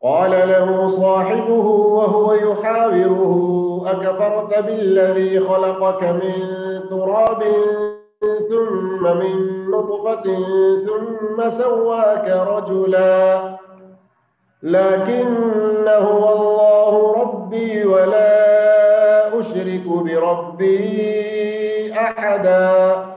قال له صاحبه وهو يحاوره أكفرت بالذي خلقك من تراب ثم من نطفة ثم سواك رجلا لكن هو الله ربي ولا أشرك بربي أحدا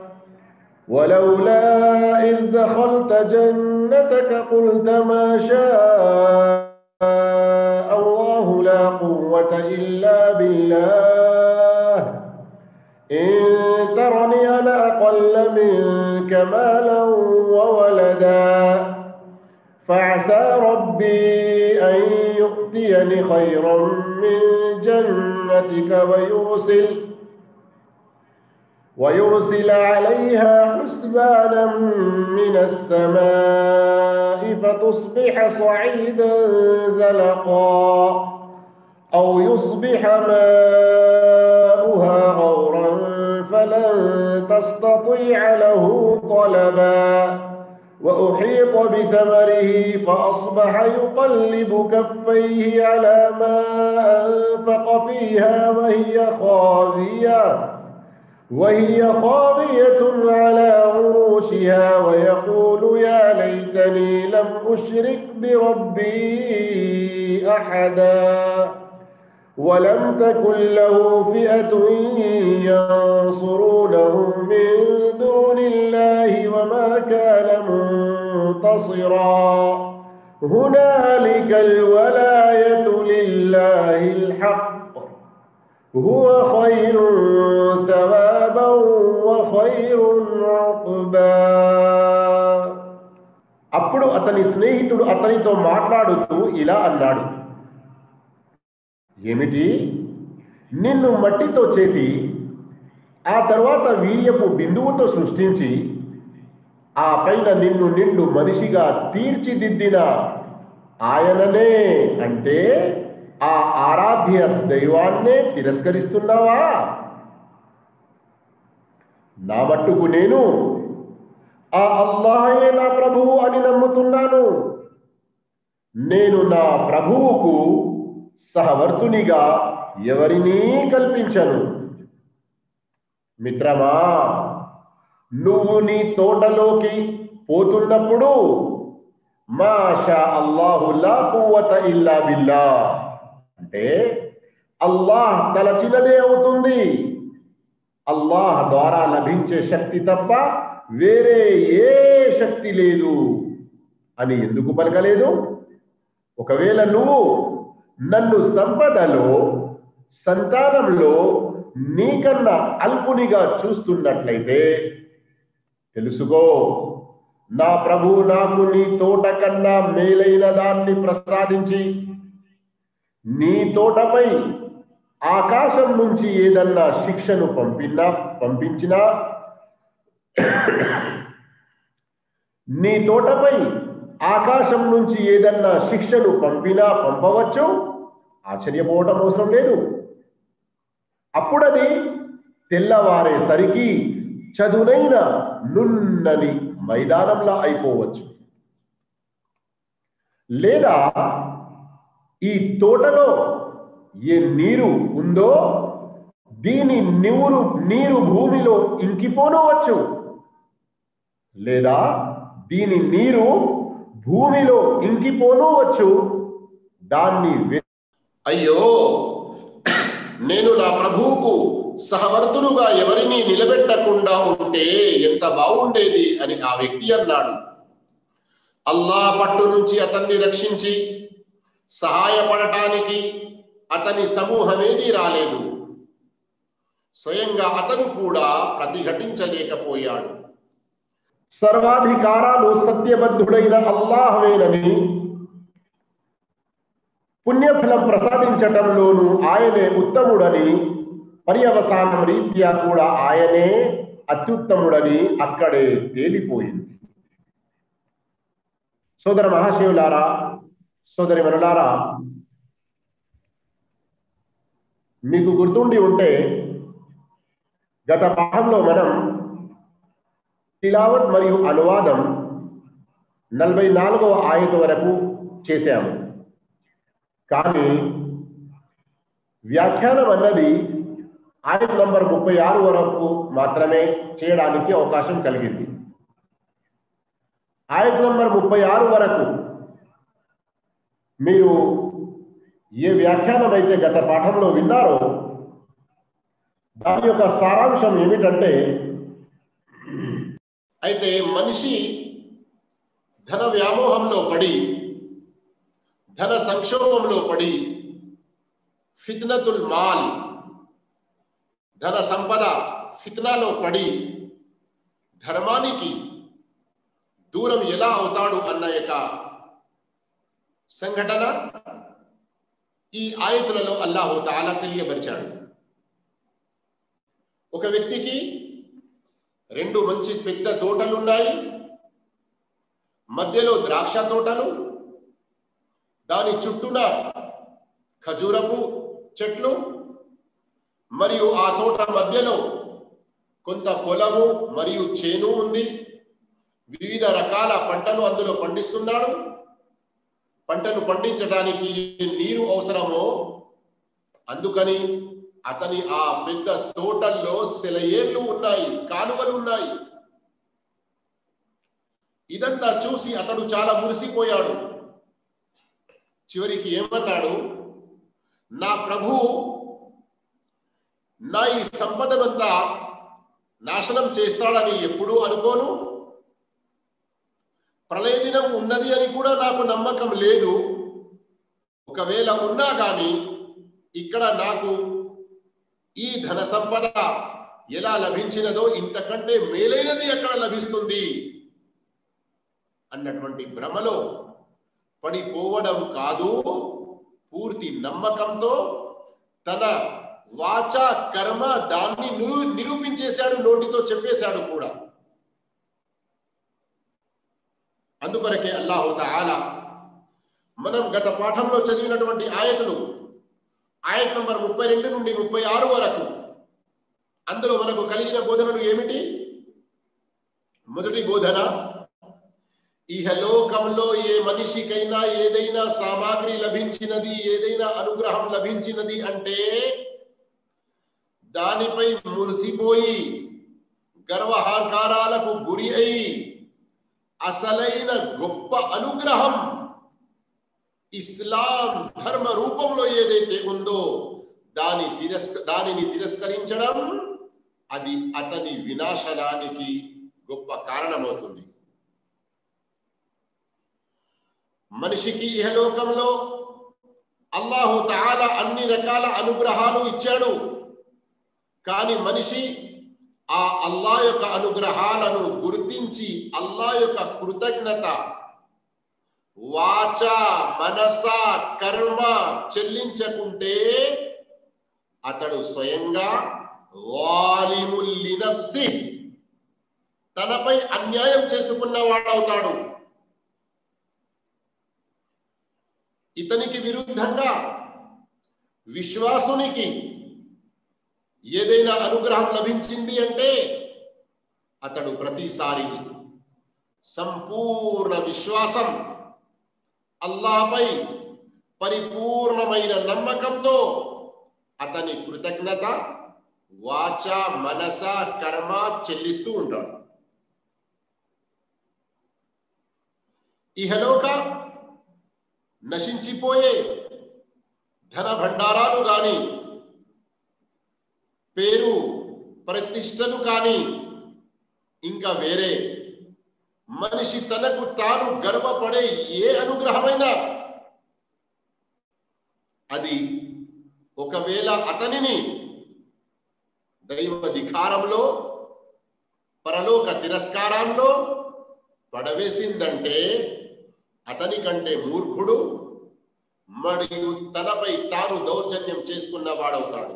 ولولا إذ دخلت جنتك قلت ما شاء الله لا قوة إلا بالله إن ترني أنا أقل منك مالا وولدا فعسى ربي أن يؤتيني خيرا من جنتك ويرسل ويرسل عليها حسبانا من السماء فتصبح صعيدا زلقا أو يصبح ماؤها غورا فلن تستطيع له طلبا وأحيط بثمره فأصبح يقلب كفيه على ما أنفق فيها وهي خاوية وهي خاوية على عروشها ويقول يا ليتني لم أشرك بربي أحدا ولم تكن له فئة ينصرونه من دون الله وما كان منتصرا هنالك الولاية لله الحق هو خير ثوابا وخير عقبا అప్పుడు అతని స్నేహితుడు అతనితో మాట్లాడుతూ ఇలా అన్నాడు ఏమిటి నిన్ను మట్టితో చేసి ఆ తర్వాత వీర్యపు బిందువుతో సృష్టించి ఆ పైన నిన్ను నిండు మనిషిగా తీర్చిదిద్దిన ఆయననే అంటే ఆ ఆరాధ్య దైవాన్నే తిరస్కరిస్తున్నావా నా మట్టుకు నేను ఆ అల్లాహే నా ప్రభువు అని నమ్ముతున్నాను నేను నా ప్రభువుకు సహవర్తునిగా ఎవరినీ కల్పించను మిత్రమా నువ్వు నీ తోటలోకి పోతున్నప్పుడు మాషా అల్లాహు లా కువ్వత ఇల్లా బిల్లా అంటే అల్లాహ్ తలచినదే అవుతుంది అల్లాహ్ ద్వారా లభించే శక్తి తప్ప వేరే ఏ శక్తి లేదు అని ఎందుకు పలకలేదు ఒకవేళ నువ్వు నన్ను సంపదలో సంతానంలో నీకన్నా అల్పునిగా చూస్తున్నట్లయితే తెలుసుకో నా ప్రభు నాకు నీ తోట కన్నా మేలైన దాన్ని ప్రసాదించి నీ తోటపై ఆకాశం నుంచి ఏదన్నా శిక్షను పంపినా పంపించినా నీ తోటపై ఆకాశం నుంచి ఏదన్నా శిక్షను పంపినా పంపవచ్చు ఆశ్చర్యపోవటం అవసరం లేదు అప్పుడది తెల్లవారేసరికి చదునైన నున్నని మైదానంలా అయిపోవచ్చు లేదా ఈ తోటలో ఏ నీరు ఉందో దీని నీరు నీరు భూమిలో ఇంకిపోనవచ్చు లేదా దీని నీరు భూమిలో ఇంకిపోనవచ్చు దాన్ని వే- అయ్యో నేను నా ప్రభువుకు సహవర్తులుగా ఎవరిని నిలబెట్టకుండా ఉంటే ఎంత బాగుండేది అని ఆ వ్యక్తి అన్నాడు అల్లా పట్టు నుంచి అతన్ని రక్షించి సహాయపడటానికి అతని సమూహమేదీ రాలేదు స్వయంగా అతను కూడా ప్రతిఘటించలేకపోయాడు సర్వాధికారాలు సత్యబద్ధుడైన అల్లాహవేనని పుణ్యఫలం ప్రసాదించటంలోనూ ఆయనే ఉత్తముడని పర్యవసానం రీత్యా కూడా ఆయనే అత్యుత్తముడని అక్కడే తేలిపోయింది సోదర మహాశివులారా సోదరి మనులారా మీకు గుర్తుండి ఉంటే గత పాఠంలో మనం తిలావత్ మరియు అనువాదం నలభై నాలుగవ ఆయత వరకు చేశాము కానీ వ్యాఖ్యానం అన్నది ఆయత నంబర్ ముప్పై ఆరు వరకు మాత్రమే చేయడానికి అవకాశం కలిగింది ఆయత నంబర్ ముప్పై ఆరు వరకు మీరు ఏ వ్యాఖ్యానం అయితే గత పాఠంలో విన్నారో దాని యొక్క సారాంశం ఏమిటంటే అయితే మనిషి ధన వ్యామోహంలో పడి ధన సంక్షోభంలో పడి ఫిత్నతుల్ మాల్ ధన సంపద ఫిత్నాలో పడి ధర్మానికి దూరం ఎలా అవుతాడు అన్న యొక్క సంఘటన ఈ ఆయతులలో అల్లాహు తాలా తెలియపరిచాడు ఒక వ్యక్తికి రెండు మంచి పెద్ద తోటలు ఉన్నాయి మధ్యలో ద్రాక్ష తోటలు దాని చుట్టూన ఖజూరపు చెట్లు మరియు ఆ తోట మధ్యలో కొంత పొలము మరియు చేను ఉంది వివిధ రకాల పంటలు అందులో పండిస్తున్నాడు పంటను పండించడానికి నీరు అవసరమో అందుకని అతని ఆ పెద్ద తోటల్లో సెలయేళ్లు ఉన్నాయి కాలువలు ఉన్నాయి ఇదంతా చూసి అతడు చాలా మురిసిపోయాడు చివరికి ఏమన్నాడు నా ప్రభు నా ఈ సంపదనంతా నాశనం చేస్తాడని ఎప్పుడూ అనుకోను ప్రళయ దినం ఉన్నది అని కూడా నాకు నమ్మకం లేదు ఒకవేళ ఉన్నా కానీ ఇక్కడ నాకు ఈ ధన సంపద ఎలా లభించినదో ఇంతకంటే మేలైనది ఎక్కడ లభిస్తుంది అన్నటువంటి భ్రమలో పడిపోవడం కాదు పూర్తి నమ్మకంతో తన వాచ కర్మ దాన్ని నిరూ నిరూపించేశాడు నోటితో చెప్పేశాడు కూడా అందుకొరకే అల్లాహు తాలా మనం గత పాఠంలో చదివినటువంటి ఆయతులు ఆయత్ నంబర్ ముప్పై రెండు నుండి ముప్పై ఆరు వరకు అందులో మనకు కలిగిన బోధనలు ఏమిటి మొదటి బోధన ఇహలోకంలో ఏ మనిషికైనా ఏదైనా సామాగ్రి లభించినది ఏదైనా అనుగ్రహం లభించినది అంటే దానిపై మురిసిపోయి గర్వహంకారాలకు గురి అయి అసలైన గొప్ప అనుగ్రహం ఇస్లాం ధర్మ రూపంలో ఏదైతే ఉందో దాని తిరస్క దానిని తిరస్కరించడం అది అతని వినాశనానికి గొప్ప కారణమవుతుంది మనిషికి ఇహలోకంలో అల్లాహు తాలా అన్ని రకాల అనుగ్రహాలు ఇచ్చాడు కానీ మనిషి ఆ అల్లా యొక్క అనుగ్రహాలను గుర్తించి అల్లా యొక్క కృతజ్ఞత వాచ మనస కర్మ చెల్లించకుంటే అతడు స్వయంగా వాలిముల్లినఫ్సి తనపై అన్యాయం చేసుకున్నవాడవుతాడు ఇతనికి విరుద్ధంగా విశ్వాసునికి ఏదైనా అనుగ్రహం లభించింది అంటే అతడు ప్రతిసారి సంపూర్ణ విశ్వాసం అల్లాపై పరిపూర్ణమైన నమ్మకంతో అతని కృతజ్ఞత వాచ మనస కర్మ చెల్లిస్తూ ఉంటాడు ఇహలోక నశించిపోయే ధన భండారాలు గాని పేరు ప్రతిష్టలు కానీ ఇంకా వేరే మనిషి తనకు తాను గర్వపడే ఏ అనుగ్రహమైనా అది ఒకవేళ అతనిని దైవధికారంలో పరలోక తిరస్కారంలో పడవేసిందంటే అతని కంటే మూర్ఖుడు మరియు తనపై తాను దౌర్జన్యం చేసుకున్న వాడవుతాడు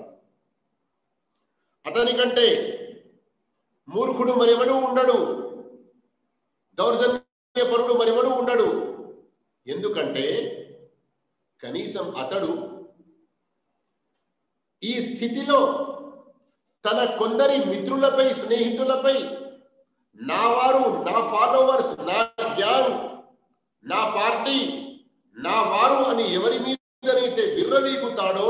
అతని కంటే మూర్ఖుడు మరెవడు ఉండడు దౌర్జన్యపరుడు మరెవడు ఉండడు ఎందుకంటే కనీసం అతడు ఈ స్థితిలో తన కొందరి మిత్రులపై స్నేహితులపై నా వారు నా ఫాలోవర్స్ నా గ్యాంగ్ నా పార్టీ నా వారు అని ఎవరి మీదనైతే విర్రవీగుతాడో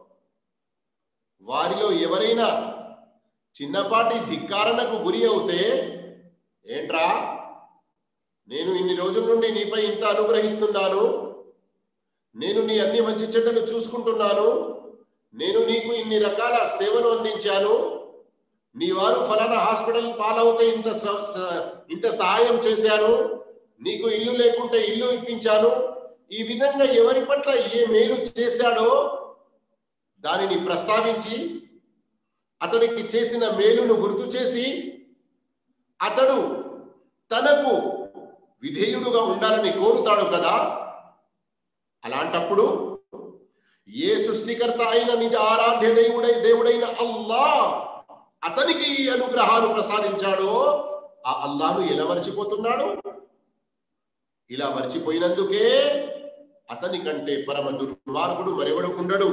వారిలో ఎవరైనా చిన్నపాటి ధిక్కారణకు గురి అవుతే ఏంట్రా నేను ఇన్ని రోజుల నుండి నీపై ఇంత అనుగ్రహిస్తున్నాను నేను నీ అన్ని మంచి చెడ్డలు చూసుకుంటున్నాను నేను నీకు ఇన్ని రకాల సేవలు అందించాను నీ వారు ఫలానా హాస్పిటల్ పాలవుతే ఇంత స- స- ఇంత సహాయం చేశాను నీకు ఇల్లు లేకుంటే ఇల్లు ఇప్పించాను ఈ విధంగా ఎవరి పట్ల ఏ మేలు చేశాడో దానిని ప్రస్తావించి అతనికి చేసిన మేలును గుర్తు చేసి అతడు తనకు విధేయుడుగా ఉండాలని కోరుతాడు కదా అలాంటప్పుడు ఏ సృష్టికర్త అయిన నిజ ఆరాధ్య దేవుడై దేవుడైన అల్లా అతనికి ఈ అనుగ్రహాలు ప్రసాదించాడో ఆ అల్లాను ఎలా మర్చిపోతున్నాడు ఇలా మర్చిపోయినందుకే అతని కంటే పరమ దుర్మార్గుడు మరెవడుకుండడు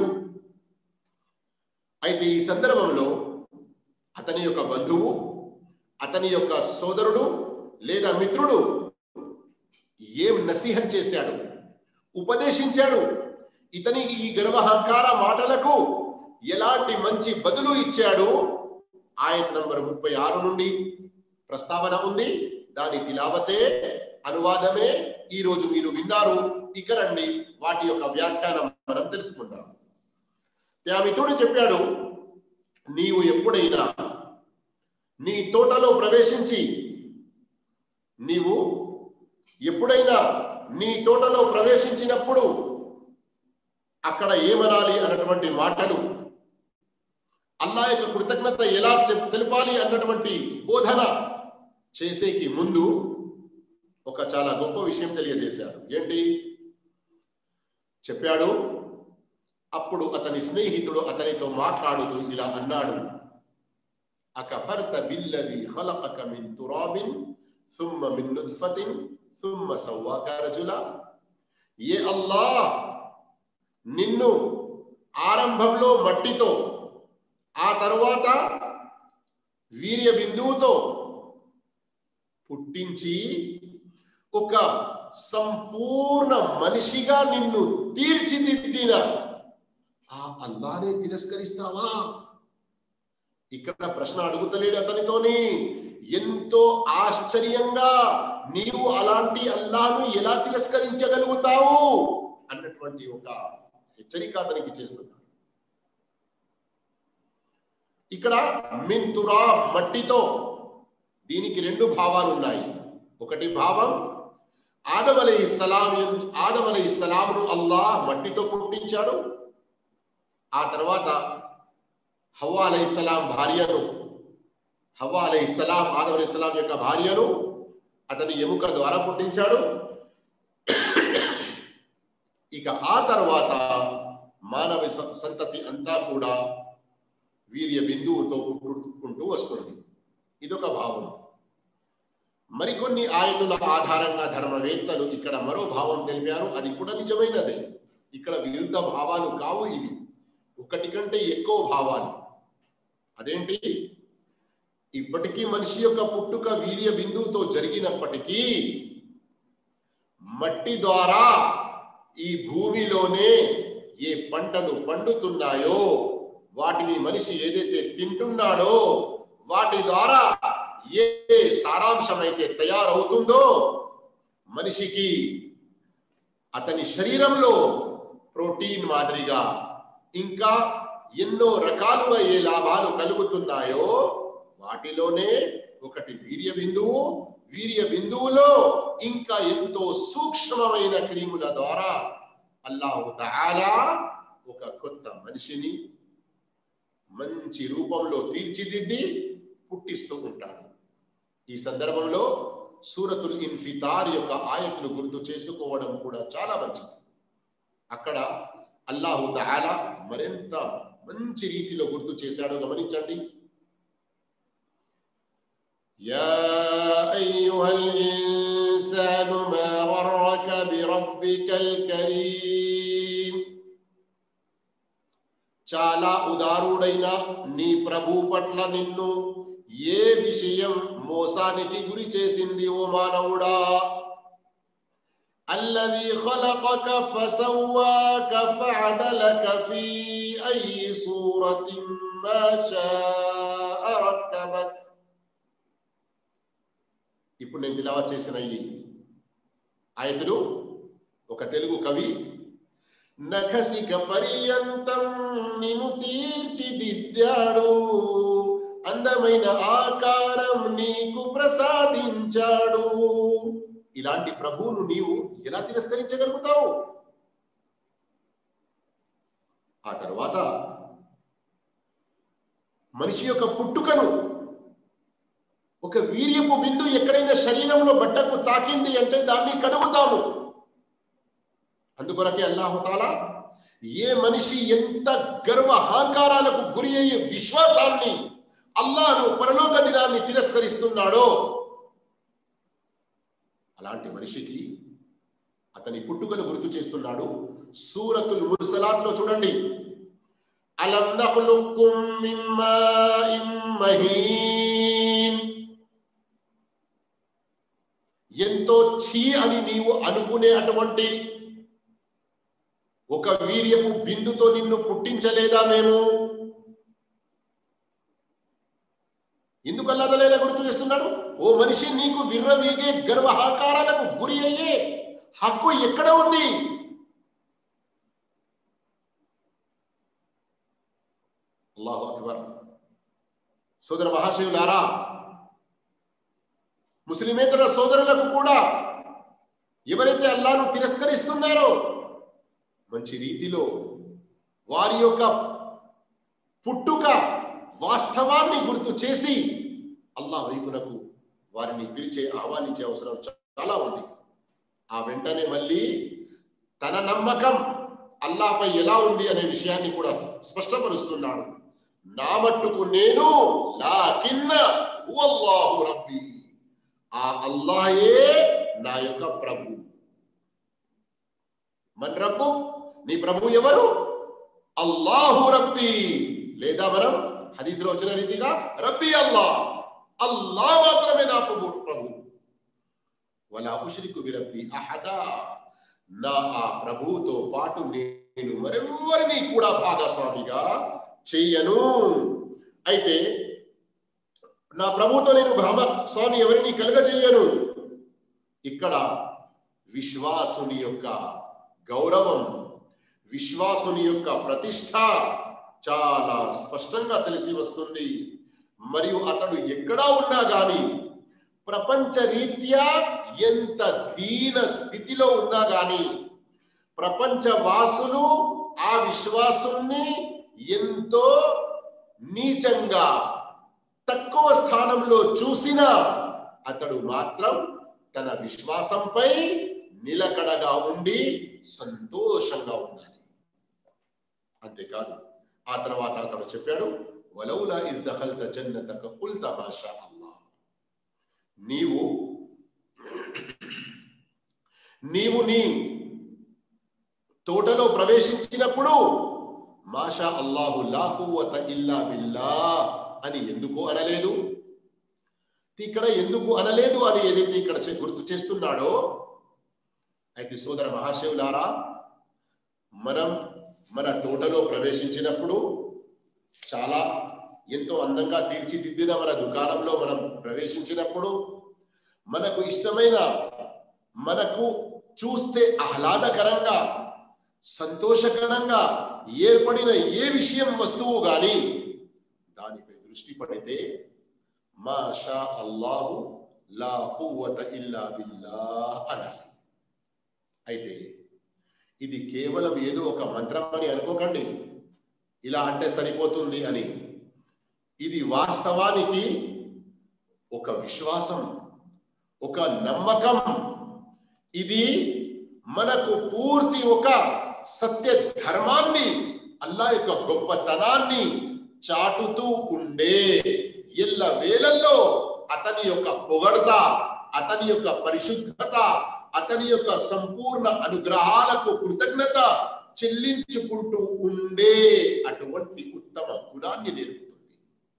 అయితే ఈ సందర్భంలో అతని యొక్క బంధువు అతని యొక్క సోదరుడు లేదా మిత్రుడు ఏం నసీహత్ చేశాడు ఉపదేశించాడు ఇతనికి ఈ గర్వహంకార మాటలకు ఎలాంటి మంచి బదులు ఇచ్చాడు ఆయన నంబర్ ముప్పై ఆరు నుండి ప్రస్తావన ఉంది దాని తిలావతే అనువాదమే ఈ రోజు మీరు విన్నారు ఇక రండి వాటి యొక్క వ్యాఖ్యానం మనం తెలుసుకుందాం ఆ మిత్రుడు చెప్పాడు నీవు ఎప్పుడైనా నీ తోటలో ప్రవేశించి నీవు ఎప్పుడైనా నీ తోటలో ప్రవేశించినప్పుడు అక్కడ ఏమనాలి అన్నటువంటి మాటలు అల్లా యొక్క కృతజ్ఞత ఎలా చెప్- తెలపాలి అన్నటువంటి బోధన చేసేకి ముందు ఒక చాలా గొప్ప విషయం తెలియజేశారు ఏంటి చెప్పాడు అప్పుడు అతని స్నేహితుడు అతనితో మాట్లాడుతూ ఇలా అన్నాడు అకఫర్త బిల్లది ఖలకక మిన్ తురాబిన్ ثم من نطفة ثم سواك رجلا ఏ అల్లా నిన్ను ఆరంభంలో మట్టితో ఆ తరువాత వీర్య బిందువుతో పుట్టించి ఒక సంపూర్ణ మనిషిగా నిన్ను తీర్చిదిద్దిన ఆ అల్లానే తిరస్కరిస్తావా ఇక్కడ ప్రశ్న అడుగుతలేడు అతనితోని ఎంతో ఆశ్చర్యంగా నీవు అలాంటి అల్లాను ఎలా తిరస్కరించగలుగుతావు అన్నటువంటి ఒక హెచ్చరిక అతనికి చేస్తున్నాడు ఇక్కడ మింతురా మట్టితో దీనికి రెండు భావాలు ఉన్నాయి ఒకటి భావం ఆదమలై సలాం ఆదమలై సలాంను అల్లా మట్టితో పుట్టించాడు ఆ తర్వాత హవ్వా అలై సలాం భార్యను హవ్వా అలై సలాం ఆదం అలై సలాం యొక్క భార్యను అతని ఎముక ద్వారా పుట్టించాడు ఇక ఆ తర్వాత మానవ స- సంతతి అంతా కూడా వీర్య బిందువుతో పుట్టుకుంటూ వస్తుంది ఇదొక భావం మరికొన్ని ఆయతుల ఆధారంగా ధర్మవేత్తలు ఇక్కడ మరో భావం తెలిపారు అది కూడా నిజమైనదే ఇక్కడ విరుద్ధ భావాలు కావు ఇవి ఒకటి కంటే ఎక్కువ భావాలు అదేంటి ఇప్పటికీ మనిషి యొక్క పుట్టుక వీర్య బిందువుతో జరిగినప్పటికీ మట్టి ద్వారా ఈ భూమిలోనే ఏ పంటలు పండుతున్నాయో వాటిని మనిషి ఏదైతే తింటున్నాడో వాటి ద్వారా ఏ సారాంశం అయితే తయారవుతుందో మనిషికి అతని శరీరంలో ప్రోటీన్ మాదిరిగా ఇంకా ఎన్నో రకాలుగా ఏ లాభాలు కలుగుతున్నాయో వాటిలోనే ఒకటి వీర్య బిందువు వీర్య బిందువులో ఇంకా ఎంతో సూక్ష్మమైన క్రిముల ద్వారా అల్లాహు తఆలా ఒక కొత్త మనిషిని మంచి రూపంలో తీర్చిదిద్ది పుట్టిస్తూ ఉంటాడు ఈ సందర్భంలో సూరతుల్ ఇన్ఫితార్ యొక్క ఆయతులు గుర్తు చేసుకోవడం కూడా చాలా మంచిది అక్కడ అల్లాహు తఆలా మరింత మంచి రీతిలో గుర్తు చేశాడో గమనించండి يا أيها الإنسان ما غرك بربك الكريم చాలా ఉదారుడైన నీ ప్రభు పట్ల నిన్ను ఏ విషయం మోసానికి గురి చేసింది ఓ మానవుడా الذي خلقك فسواك فعدلك في أي صورة ما شاء ركبك ఇప్పుడు నేను తిలావత్ చేసిన ఈ ఆయతులు ఒక తెలుగు కవి నఖసిక పర్యంతం నిన్ను తీర్చిదిద్దాడు అందమైన ఆకారం నీకు ప్రసాదించాడు ఇలాంటి ప్రభువును నీవు ఎలా తిరస్కరించగలుగుతావు ఆ తర్వాత మనిషి యొక్క పుట్టుకను ఒక వీర్యపు బిందు ఎక్కడైనా శరీరంలో బట్టకు తాకింది అంటే దాన్ని కడుగుతాము అందుకొరకే అల్లాహుతాలా ఏ మనిషి ఎంత గర్వ అహంకారాలకు గురి అయ్యే విశ్వాసాన్ని అల్లాను పరలోక దినాన్ని తిరస్కరిస్తున్నాడో అలాంటి మనిషికి అతని పుట్టుకను గుర్తు చేస్తున్నాడు సూరతుల్ ముర్సలాత్ లో చూడండి అలం నఖలుకుం మిన్ మాఇన్ మహీన్ ఎంతో ఛీ అని నీవు అనుకునే అటువంటి ఒక వీర్యపు బిందుతో నిన్ను పుట్టించలేదా మేము ఎందుకు అల్లాదలేలా గుర్తు చేస్తున్నాడు ఓ మనిషి నీకు విర్రవీగే గర్వహాకారాలకు గురి అయ్యే హక్కు ఎక్కడ ఉంది అల్లాహు అక్బర్ సోదర మహాశివులారా ముస్లిమేతర సోదరులకు కూడా ఎవరైతే అల్లాను తిరస్కరిస్తున్నారో మంచి రీతిలో వారి యొక్క పుట్టుక వాస్తవాన్ని గుర్తు చేసి అల్లా వైపునకు వారిని పిలిచే ఆహ్వానించే అవసరం చాలా ఉంది ఆ వెంటనే మళ్ళీ తన నమ్మకం అల్లాపై ఎలా ఉంది అనే విషయాన్ని కూడా స్పష్టపరుస్తున్నాడు నా మట్టుకు నేను లాకిన్న హువల్లాహు రబ్బీ ఆ అల్లాహే నా యొక్క ప్రభు మన రబ్బు నీ ప్రభు ఎవరు అల్లాహు రబ్బీ లేదా మనం హదీద్లో వచ్చిన రీతిగా రబ్బీ అల్లా అల్లా మాత్రమే నా ప్రభు ప్రభు వలా ఉషరికు బిరబ్బి అహదా నా ఆ ప్రభువుతో పాటు నేను మరెవరిని కూడా భాగస్వామిగా చెయ్యను అయితే నా ప్రభుతో నేను భాగస్వామి ఎవరిని కలగజేయను ఇక్కడ విశ్వాసుని యొక్క గౌరవం విశ్వాసుని యొక్క ప్రతిష్ట చాలా స్పష్టంగా తెలిసి వస్తుంది మరియు అతడు ఎక్కడా ఉన్నా గాని ప్రపంచ రీత్యా ఎంత దీన స్థితిలో ఉన్నా గాని ప్రపంచ వాసులు ఆ విశ్వాసుని ఎంతో నీచంగా తక్కువ స్థానంలో చూసినా అతడు మాత్రం తన విశ్వాసంపై నిలకడగా ఉండి సంతోషంగా ఉండాలి అంతేకాదు ఆ తర్వాత అతడు చెప్పాడు వలౌలా ఇద్దఖల్త జన్నతక కుల్ తమాషా అల్లా నీవు నీవు నీ తోటలో ప్రవేశించినప్పుడు మాషా అల్లాహు లా కువ్వత ఇల్లా బిల్లా అని ఎందుకు అనలేదు ఇక్కడ ఎందుకు అనలేదు అని ఏదైతే ఇక్కడ చే- గుర్తు చేస్తున్నాడో అయితే సోదర మహాశివులారా మనం మన తోటలో ప్రవేశించినప్పుడు చాలా ఎంతో అందంగా తీర్చిదిద్దిన మన దుకాణంలో మనం ప్రవేశించినప్పుడు మనకు ఇష్టమైన మనకు చూస్తే ఆహ్లాదకరంగా సంతోషకరంగా ఏర్పడిన ఏ విషయం వస్తువు గాని దానిపై దృష్టి పడితే మా షా అల్లాహు లా కువ్వత ఇల్లా బిల్లా అనాలి అయితే ఇది కేవలం ఏదో ఒక మంత్రం అని అనుకోకండి ఇలా అంటే సరిపోతుంది అని ఇది వాస్తవానికి ఒక విశ్వాసం ఒక నమ్మకం ఇది మనకు పూర్తి ఒక సత్య ధర్మాన్ని అల్లా యొక్క గొప్పతనాన్ని చాటుతూ ఉండే ఎల్ల వేళల్లో అతని యొక్క పొగడత అతని యొక్క పరిశుద్ధత అతని యొక్క సంపూర్ణ అనుగ్రహాలకు కృతజ్ఞత చెల్లించుకుంటూ ఉండే అటువంటి ఉత్తమ గుణాన్ని నేర్పుతుంది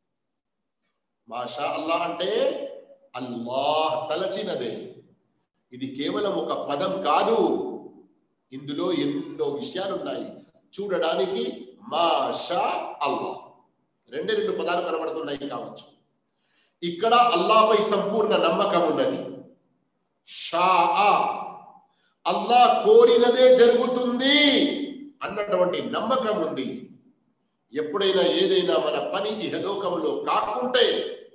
మాషా అల్లా అంటే అల్లాహ్ తలచినదే ఇది కేవలం ఒక పదం కాదు ఇందులో ఎన్నో విషయాలు ఉన్నాయి చూడడానికి మాషా అల్లా రెండే రెండు పదాలు కనబడుతున్నాయి కావచ్చు ఇక్కడ అల్లాపై సంపూర్ణ నమ్మకం ఉన్నది షా అల్లా కోరినదే జరుగుతుంది అన్నటువంటి నమ్మకం ఉంది ఎప్పుడైనా ఏదైనా మన పని ఇహలోకంలో కాకుంటే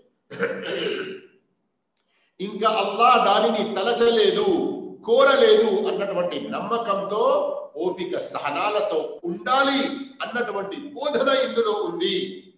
ఇంకా అల్లా దానిని తలచలేదు కోరలేదు అన్నటువంటి నమ్మకంతో ఓపిక సహనాలతో ఉండాలి అన్నటువంటి బోధన ఇందులో ఉంది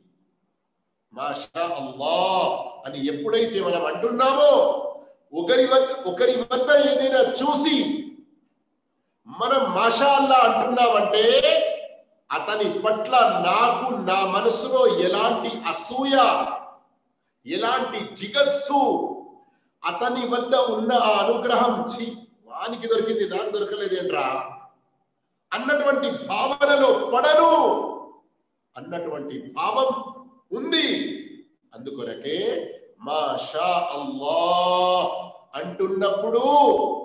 మాషా అల్లా అని ఎప్పుడైతే మనం అంటున్నామో ఒకరి వద్ద ఒకరి వద్ద ఏదైనా చూసి మనం మాషా అల్లా అంటున్నామంటే అతని పట్ల నాకు నా మనసులో ఎలాంటి అసూయ ఎలాంటి జిగస్సు అతని వద్ద ఉన్న ఆ అనుగ్రహం చి వానికి దొరికింది నాకు దొరకలేదేంట్రా అన్నటువంటి భావనలో పడను అన్నటువంటి భావం ఉంది అందుకొరకే మా షా అల్లా అంటున్నప్పుడు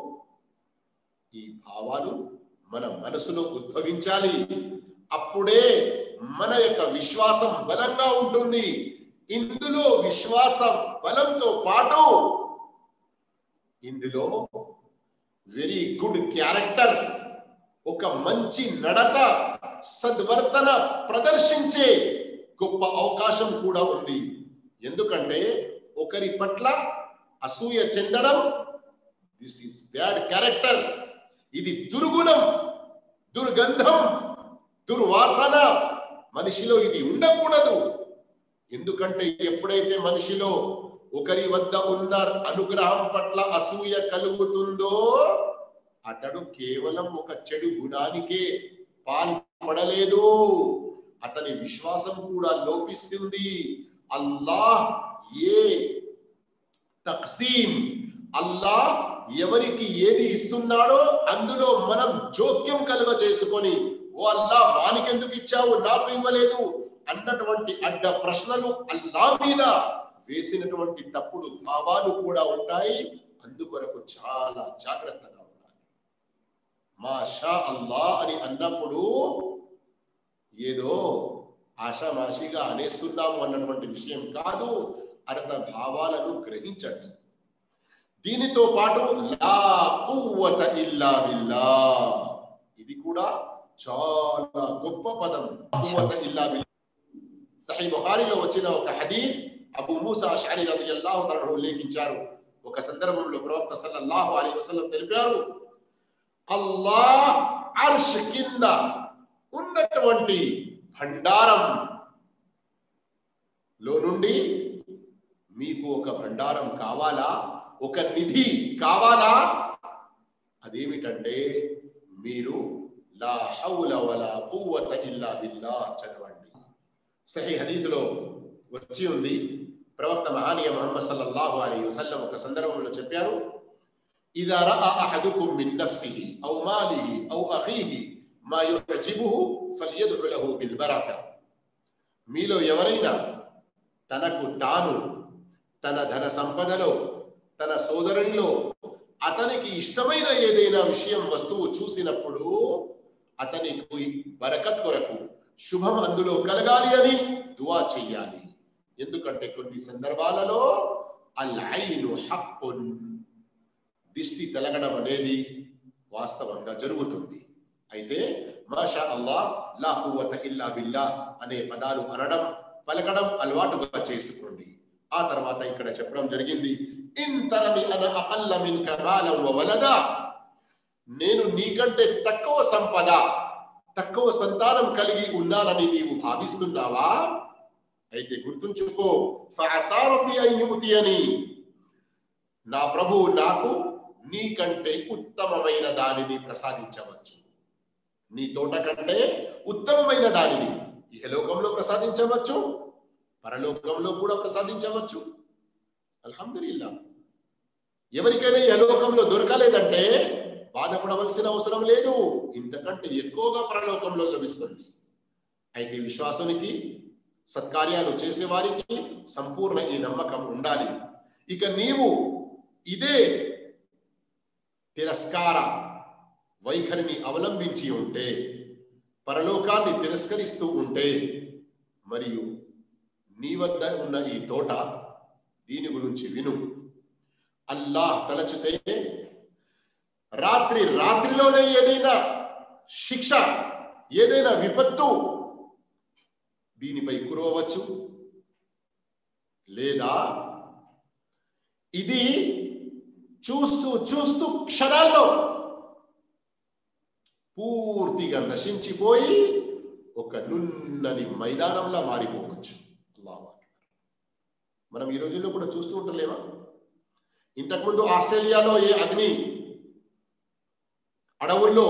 ఈ భావాలు మన మనసులో ఉద్భవించాలి అప్పుడే మన యొక్క విశ్వాసం బలంగా ఉంటుంది ఇందులో విశ్వాసం బలంతో పాటు ఇందులో వెరీ గుడ్ క్యారెక్టర్ ఒక మంచి నడత సద్వర్తన ప్రదర్శించే గొప్ప అవకాశం కూడా ఉంది ఎందుకంటే ఒకరి పట్ల అసూయ చెందడం దిస్ ఈస్ బ్యాడ్ క్యారెక్టర్ ఇది దుర్గుణం దుర్గంధం దుర్వాసన మనిషిలో ఇది ఉండకూడదు ఎందుకంటే ఎప్పుడైతే మనిషిలో ఒకరి వద్ద ఉన్న అనుగ్రహం పట్ల అసూయ కలుగుతుందో అతడు కేవలం ఒక చెడు గుణానికే పాల్పడలేదు అతని విశ్వాసం కూడా లోపిస్తుంది అల్లాహ్ ఏ తక్సీం అల్లాహ్ ఎవరికి ఏది ఇస్తున్నాడో అందులో మనం జోక్యం కలుగ చేసుకొని ఓ అల్లా వానికెందుకు ఇచ్చావు నాకు ఇవ్వలేదు అన్నటువంటి అడ్డ ప్రశ్నలు అల్లా మీద వేసినటువంటి తప్పుడు భావాలు కూడా ఉంటాయి అందుకొరకు చాలా జాగ్రత్తగా ఉండాలి మా షా అల్లా అని అన్నప్పుడు ఏదో ఆషామాషిగా అనేస్తున్నాము అన్నటువంటి విషయం కాదు అర్థ భావాలను గ్రహించండి దీనితో పాటు లా కువ్వత ఇల్లా బిల్లా ఇది కూడా చాలా గొప్ప పదం కువ్వత ఇల్లా బిల్లా సహీ బుఖారిలో వచ్చిన ఒక హదీద్ అబూ మూసా అషారి రలియల్లాహు తఆలా ఉల్లేఖించారు ఒక సందర్భంలో ప్రవక్త సల్లల్లాహు అలైహి వసల్లం తెలిపారు అల్లాహ్ అర్ష్ కింద ఉన్నటువంటి భండారం లో నుండి మీకు ఒక భండారం కావాలా ఒక నిధి కావాలా అదేమిటంటే మీరు లా హౌల వలా కువ్వత ఇల్లా బిల్లా చదవండి సహీ హదీదులో వచ్చి ఉంది ప్రవక్త మహానీయ ముహమ్మద్ సల్లల్లాహు అలైహి వసల్లం ఒక సందర్భంలో చెప్పారు ఇదా రఅ అహదుకుం మిన్ నఫ్సిహి ఔ మాలిహి ఔ అఖీహి మా యుజిబుహు ఫల్యద్ఉ లహు బిల్ బరక మీలో ఎవరైనా తనకు తాను తన ధన సంపదలో తన సోదరునిలో అతనికి ఇష్టమైన ఏదైనా విషయం వస్తువు చూసినప్పుడు అతనికి బరకత్ కొరకు శుభం అందులో కలగాలి అని దువా చెయ్యాలి ఎందుకంటే కొన్ని సందర్భాలలో అల్ ఐను హక్కున్ దిష్టి తలగడం అనేది వాస్తవంగా జరుగుతుంది అయితే మాషా అల్లా లా కువ్వత ఇల్లా బిల్లా అనే పదాలు అనడం పలకడం అలవాటుగా చేసుకోండి ఆ తర్వాత ఇక్కడ చెప్పడం జరిగింది ఇంతరని అన అకల్ల మిన్ కమాలం వలదా నేను నీకంటే తక్కువ సంపద తక్కువ సంతానం కలిగి ఉన్నానని నీవు భావిస్తున్నావా అయితే గుర్తుంచుకో ఫఅసారబి అయ్యూతియని నా ప్రభువు నాకు నీకంటే ఉత్తమమైన దానిని ప్రసాదించవచ్చు నీ తోట కంటే ఉత్తమమైన దానిని ఇహలోకంలో ప్రసాదించవచ్చు పరలోకంలో కూడా ప్రసాదించవచ్చు అల్హమ్దుల్లా ఎవరికైనా ఇహలోకంలో దొరకలేదంటే బాధపడవలసిన అవసరం లేదు ఇంతకంటే ఎక్కువగా పరలోకంలో లభిస్తుంది అయితే విశ్వాసునికి సత్కార్యాలు చేసేవారికి సంపూర్ణ ఈ నమ్మకం ఉండాలి ఇక నీవు ఇదే తిరస్కార వైఖరిని అవలంబించి ఉంటే పరలోకాన్ని తిరస్కరిస్తూ ఉంటే మరియు నీ వద్ద ఉన్న ఈ తోట దీని గురించి విను అల్లాహ్ తలచితే రాత్రి రాత్రిలోనే ఏదైనా శిక్ష ఏదైనా విపత్తు దీనిపై కురవచ్చు లేదా ఇది చూస్తూ చూస్తూ క్షణాల్లో పూర్తిగా నశించిపోయి ఒక నున్నని మైదానంలా మారిపోవచ్చు అల్లాహు అక్బర్. మనం ఈ రోజుల్లో కూడా చూస్తూ ఉంటలేమా ఇంతకుముందు ఆస్ట్రేలియాలో ఏ అగ్ని అడవుల్లో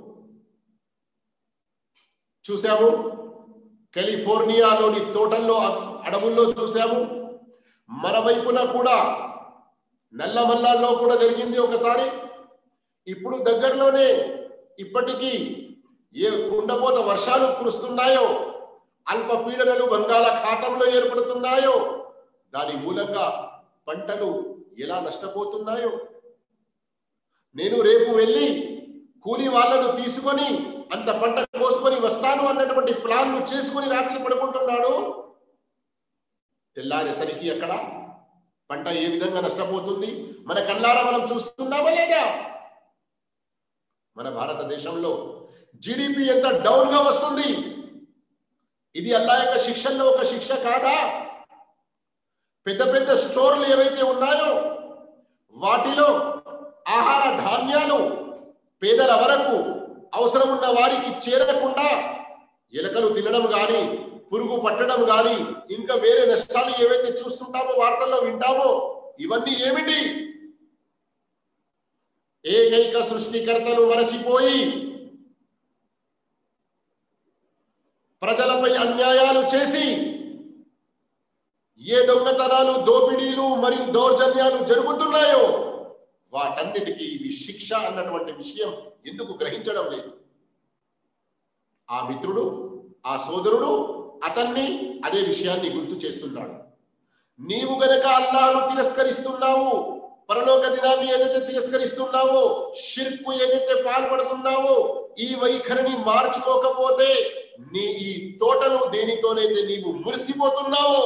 చూసాము కాలిఫోర్నియాలోని తోటల్లో అ- అడవుల్లో చూసాము మన వైపున కూడా నల్లమల్లాల్లో కూడా జరిగింది ఒకసారి ఇప్పుడు దగ్గరలోనే ఇప్పటికీ ఏ కుండపోత వర్షాలు కురుస్తున్నాయో అల్ప పీడనలు బంగాళాఖాతంలో ఏర్పడుతున్నాయో దాని మూలంగా పంటలు ఎలా నష్టపోతున్నాయో నేను రేపు వెళ్ళి కూలి వాళ్ళను తీసుకొని అంత పంట కోసుకొని వస్తాను అన్నటువంటి ప్లాన్లు చేసుకొని రాత్రి పడుకుంటున్నాడు తెల్లారేసరికి అక్కడ పంట ఏ విధంగా నష్టపోతుంది మన కళ్ళారా మనం చూస్తున్నామా లేదా మన భారతదేశంలో జిడిపి ఎంత డౌన్ గా వస్తుంది ఇది అల్లా యొక్క శిక్షల్లో ఒక శిక్ష కాదా పెద్ద పెద్ద స్టోర్లు ఏవైతే ఉన్నాయో వాటిలో ఆహార ధాన్యాలు పేదల వరకు అవసరం ఉన్న వారికి చేరకుండా ఎలకలు తినడం గాని పురుగు పట్టడం గాని ఇంకా వేరే నష్టాలు ఏవైతే చూస్తుంటామో వార్తల్లో వింటామో ఇవన్నీ ఏమిటి ఏకైక సృష్టికర్తను మరచిపోయి ప్రజలపై అన్యాయాలు చేసి ఏ దొంగతనాలు దోపిడీలు మరియు దౌర్జన్యాలు జరుగుతున్నాయో వాటన్నిటికీ ఇది శిక్ష అన్నటువంటి విషయం ఎందుకు గ్రహించడం లేదు ఆ మిత్రుడు ఆ సోదరుడు అతన్ని అదే విషయాన్ని గుర్తు చేస్తున్నాడు నీవు గనక అల్లాను తిరస్కరిస్తున్నావు పరలోక దినాన్ని ఏదైతే తిరస్కరిస్తున్నావో షిర్కు ఏదైతే పాల్పడుతున్నావో ఈ వైఖరిని మార్చుకోకపోతే నీ ఈ తోటను దేనితోనైతే నీవు మురిసిపోతున్నావో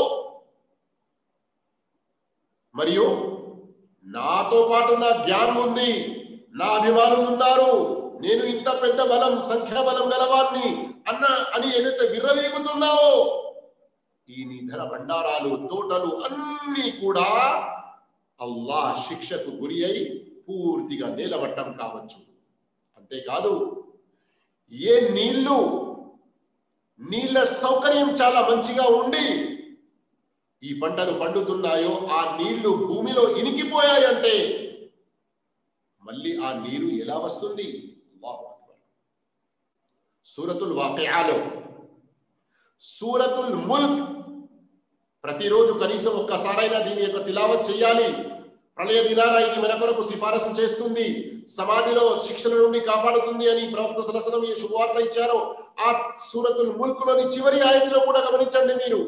మరియు నాతో పాటు నా జ్ఞానం ఉంది నా అభిమానులు ఉన్నారు నేను ఇంత పెద్ద బలం సంఖ్యాబలం గలవాన్ని అన్న అని ఏదైతే విర్రవీగుతున్నావో ఈ నీ ధన భండారాలు తోటలు అన్ని కూడా అల్లాహ్ శిక్షకు గురి అయి పూర్తిగా నిలబట్టం కావచ్చు అంతేకాదు ఏ నీళ్లు నీళ్ళ సౌకర్యం చాలా మంచిగా ఉండి ఈ పంటలు పండుతున్నాయో ఆ నీళ్లు భూమిలో ఇనికిపోయాయంటే మళ్ళీ ఆ నీరు ఎలా వస్తుంది అల్లాహు అక్బర్. సూరతుల్ వాకియాలో సూరతుల్ ముల్క్ ప్రతిరోజు కనీసం ఒక్కసారైనా దీని యొక్క తిలావత్ చేయాలి ప్రళయ దినాన ఇది మన కొరకు సిఫారసు చేస్తుంది సమాధిలో శిక్షల నుండి కాపాడుతుంది అని ప్రవక్త సలసనం ఈ శుభవార్త ఇచ్చారు ఆ సూరతుల్ ముల్క్ లోని చివరి ఆయతిలో కూడా గమనించండి మీరు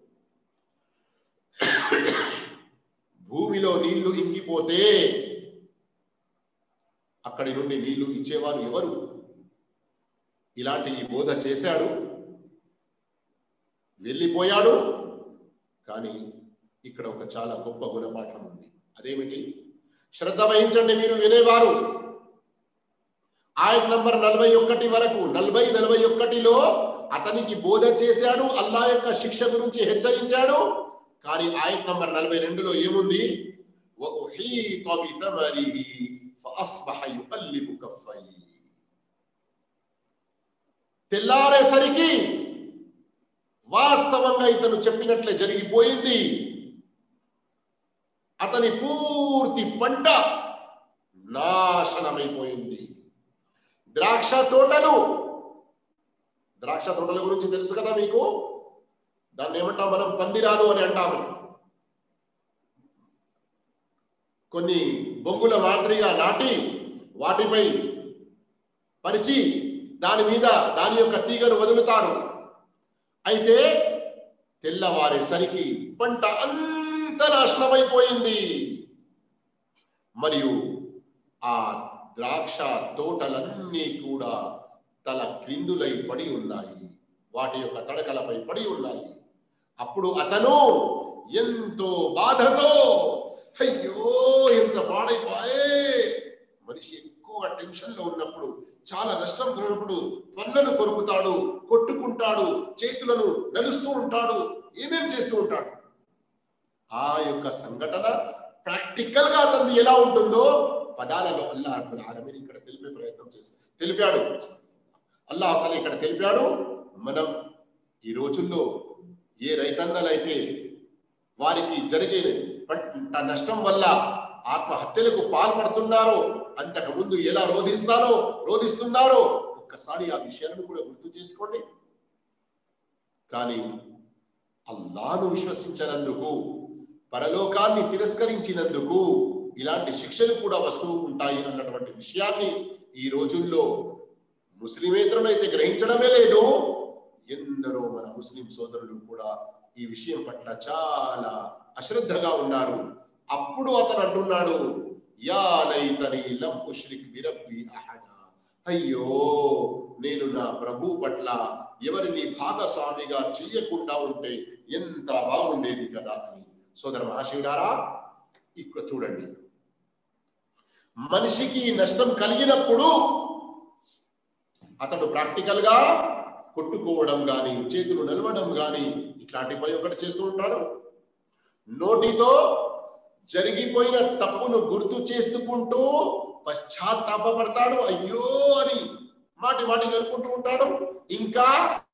భూమిలో నీళ్లు ఇంకిపోతే అక్కడి నుండి నీళ్లు ఇచ్చేవారు ఎవరు ఇలాంటి ఈ బోధ చేశాడు వెళ్ళిపోయాడు కానీ ఇక్కడ ఒక చాలా గొప్ప గుణపాఠం ఉంది అదేమిటి శ్రద్ధ వహించండి మీరు వినేవారు ఆయత నంబర్ నలభై ఒకటి వరకు నలభై నలభై ఒకటిలో అతనికి బోధ చేశాడు అల్లా యొక్క శిక్ష గురించి హెచ్చరించాడు కానీ ఆయత్ నంబర్ నలభై రెండులో ఏముంది وَأُحِيطَ بِثَمَرِهِ فَأَصْبَحَ يُقَلِّبُ كَفَّيْهِ తెల్లారేసరికి వాస్తవంగా ఇతను చెప్పినట్లే జరిగిపోయింది అతని పూర్తి పంట నాశనమైపోయింది ద్రాక్ష తోటలు ద్రాక్ష తోటల గురించి తెలుసు కదా మీకు దాన్ని ఏమంటాం మనం పందిరాలు అని అంటాము కొన్ని బొంగుల మాదిరిగా నాటి వాటిపై పరిచి దాని మీద దాని యొక్క తీగను వదులుతారు అయితే తెల్లవారేసరికి పంట అంత నాశనమైపోయింది మరియు ఆ ద్రాక్ష తోటలన్నీ కూడా తల క్రిందులై పడి ఉన్నాయి వాటి యొక్క తడకలపై పడి ఉన్నాయి అప్పుడు అతను ఎంతో బాధతో అయ్యో ఎంత పాడైపోయే మనిషి ఎక్కువ టెన్షన్ లో ఉన్నప్పుడు చాలా నష్టం కలిగినప్పుడు పళ్ళను కొరుకుతాడు కొట్టుకుంటాడు చేతులను నలుస్తూ ఉంటాడు ఏమేం చేస్తూ ఉంటాడు ఆ యొక్క సంఘటన ప్రాక్టికల్ గా అతన్ని ఎలా ఉంటుందో పదాలలో అల్లా అర్బుల్ ఆలమీన్ ఇక్కడ తెలిపే ప్రయత్నం చేస్తాడు తెలిపాడు అల్లా తల ఇక్కడ తెలిపాడు మనం ఈ రోజుల్లో ఏ రైతన్నలైతే వారికి జరిగే పంట నష్టం వల్ల ఆత్మహత్యలకు పాల్పడుతున్నారో అంతకు ముందు ఎలా రోధిస్తారో రోధిస్తున్నారో ఒక్కసారి ఆ విషయాలను కూడా గుర్తు చేసుకోండి కానీ అల్లాను విశ్వసించినందుకు పరలోకాన్ని తిరస్కరించినందుకు ఇలాంటి శిక్షలు కూడా వస్తూ ఉంటాయి అన్నటువంటి విషయాన్ని ఈ రోజుల్లో ముస్లిమేతరులైతే గ్రహించడమే లేదు ఎందరో మన ముస్లిం సోదరులు కూడా ఈ విషయం పట్ల చాలా అశ్రద్ధగా ఉన్నారు అప్పుడు అతను అంటున్నాడు యా లైతని లం ఉష్రిక్ బిరబ్బి అహద అయ్యో నేను నా ప్రభు పట్ల ఎవరిని భాగస్వామిగా చెయ్యకుండా ఉంటే ఎంత బాగుండేది కదా అని సోదర మహాశివుడారా ఇక్కడ చూడండి మనిషికి నష్టం కలిగినప్పుడు అతడు ప్రాక్టికల్ గా కొట్టుకోవడం గాని చేతులు నలవడం గాని ఇట్లాంటి పని ఒకటి చేస్తూ ఉంటాడు నోటితో జరిగిపోయిన తప్పును గుర్తు చేసుకుంటూ పశ్చాత్తాపడతాడు అయ్యో అని మాటి మాటి కనుక్కుంటూ ఉంటాడు ఇంకా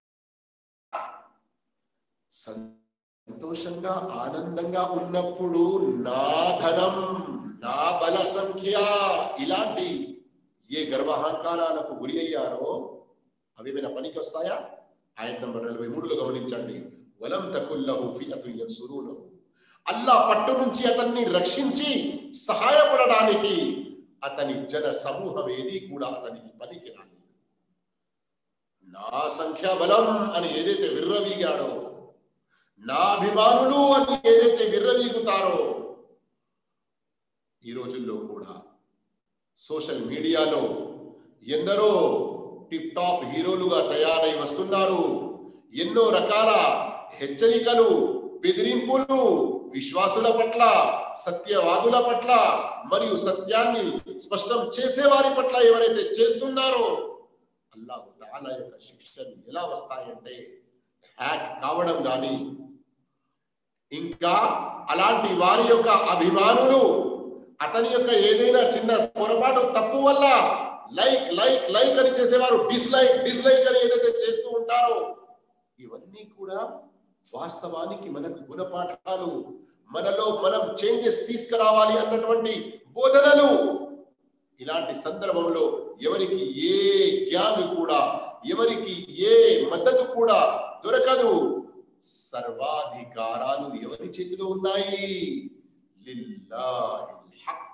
సంతోషంగా ఆనందంగా ఉన్నప్పుడు నా ధనం నా బల సంఖ్య ఇలాంటి ఏ గర్వహంకారాలకు గురి అయ్యారో అవి ఏమైనా పనికి వస్తాయా ఆయన నంబర్ నలభై మూడులో గమనించండి వలం తకుల్లహు ఫియతు యన్సురూనహు అల్లా పట్టు నుంచి అతన్ని రక్షించి సహాయపడడానికి అతని జన సమూహం ఏది కూడా అతనికి పనికి రాలేదు నా సంఖ్యా బలం అని ఏదైతే విర్రవీగాడో నా అభిమానులు అని ఏదైతే విర్రవీగుతారో ఈ రోజుల్లో కూడా సోషల్ మీడియాలో ఎందరో టిప్ టాప్ హీరోలుగా తయారై వస్తున్నారు ఎన్నో రకాల హెచ్చరికలు బెదిరింపులు విశ్వాసుల పట్ల సత్యవాదుల పట్ల మరియు సత్యాన్ని స్పష్టం చేసే వారి పట్ల ఎవరైతే చేస్తున్నారో అల్లాహు తాలా యొక్క శిక్షలు ఎలా వస్తాయంటే హ్యాక్ కావడం కానీ ఇంకా అలాంటి వారి యొక్క అభిమానులు అతని యొక్క ఏదైనా చిన్న పొరపాటు తప్పు వల్ల లైక్ లైక్ లైక్ అని చేసేవారు డిస్లైక్ డిస్లైక్ అని ఏదైతే చేస్తూ ఉంటారో ఇవన్నీ కూడా వాస్తవానికి మనకు గుణపాఠాలు మనలో మనం చేంజెస్ తీసుకురావాలి అన్నటువంటి బోధనలు ఇలాంటి సందర్భంలో ఎవరికి ఏ జ్ఞాని కూడా ఎవరికి ఏ మద్దతు కూడా దొరకదు సర్వాధికారాలు ఎవరి చేతిలో ఉన్నాయి లిల్లాహిల్ హక్.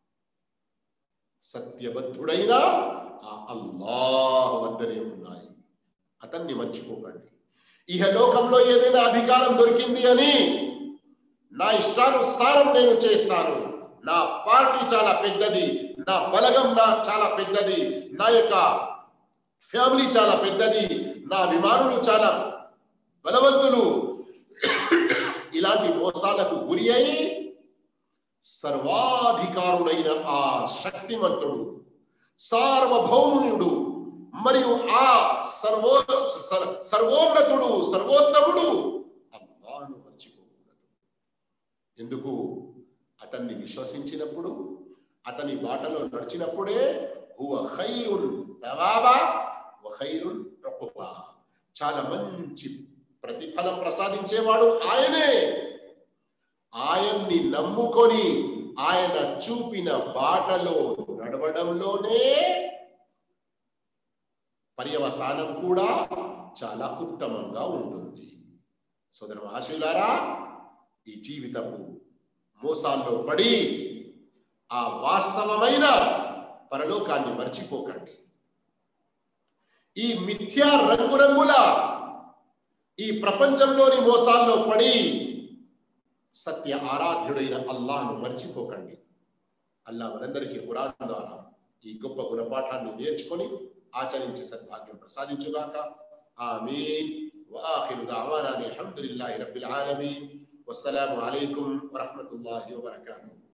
సత్యబద్ధుడైన ఆ అల్లాహ్ వద్దనే ఉన్నాయి అతన్ని మర్చిపోకండి ఇహ లోకంలో ఏదైనా అధికారం దొరికింది అని నా ఇష్టానుసారం నేను చేస్తాను నా పార్టీ చాలా పెద్దది నా బలగం నా చాలా పెద్దది నా యొక్క ఫ్యామిలీ చాలా పెద్దది నా అభిమానులు చాలా బలవంతులు ఇలాంటి మోసాలకు గురి అయి సర్వాధికారుడైన ఆ శక్తిమంతుడు సార్వభౌముడు మరియు ఆ సర్వో సర్- సర్వోన్నతుడు సర్వోత్తముడు అల్లాను మర్చిపోకూడదు ఎందుకు అతన్ని విశ్వసించినప్పుడు అతని బాటలో నడిచినప్పుడే హువ ఖైరున్ తవాబా వ ఖైరున్ ఉఖబా. చాలా మంచి ప్రతిఫలం ప్రసాదించేవాడు ఆయనే ఆయన్ని నమ్ముకొని ఆయన చూపిన బాటలో నడవడంలోనే పర్యవసానం కూడా చాలా ఉత్తమంగా ఉంటుంది సోదర మహాశివులారా ఈ జీవితపు మోసాల్లో పడి ఆ వాస్తవమైన పరలోకాన్ని మర్చిపోకండి ఈ మిథ్యా రంగురంగుల ఈ ప్రపంచంలోని మోసాల్లో పడి సత్య ఆరాధ్యుడైన అల్లాహ్ను మర్చిపోకండి అల్లా మనందరికీ ఖురాన్ ద్వారా ఈ గొప్ప గుణపాఠాన్ని నేర్చుకొని ఆచరించే సద్భాగ్యం ప్రసాదించుగాక ఆమీన్ وآخر دعوانا الحمد لله رب العالمين والسلام عليكم ورحمة الله وبركاته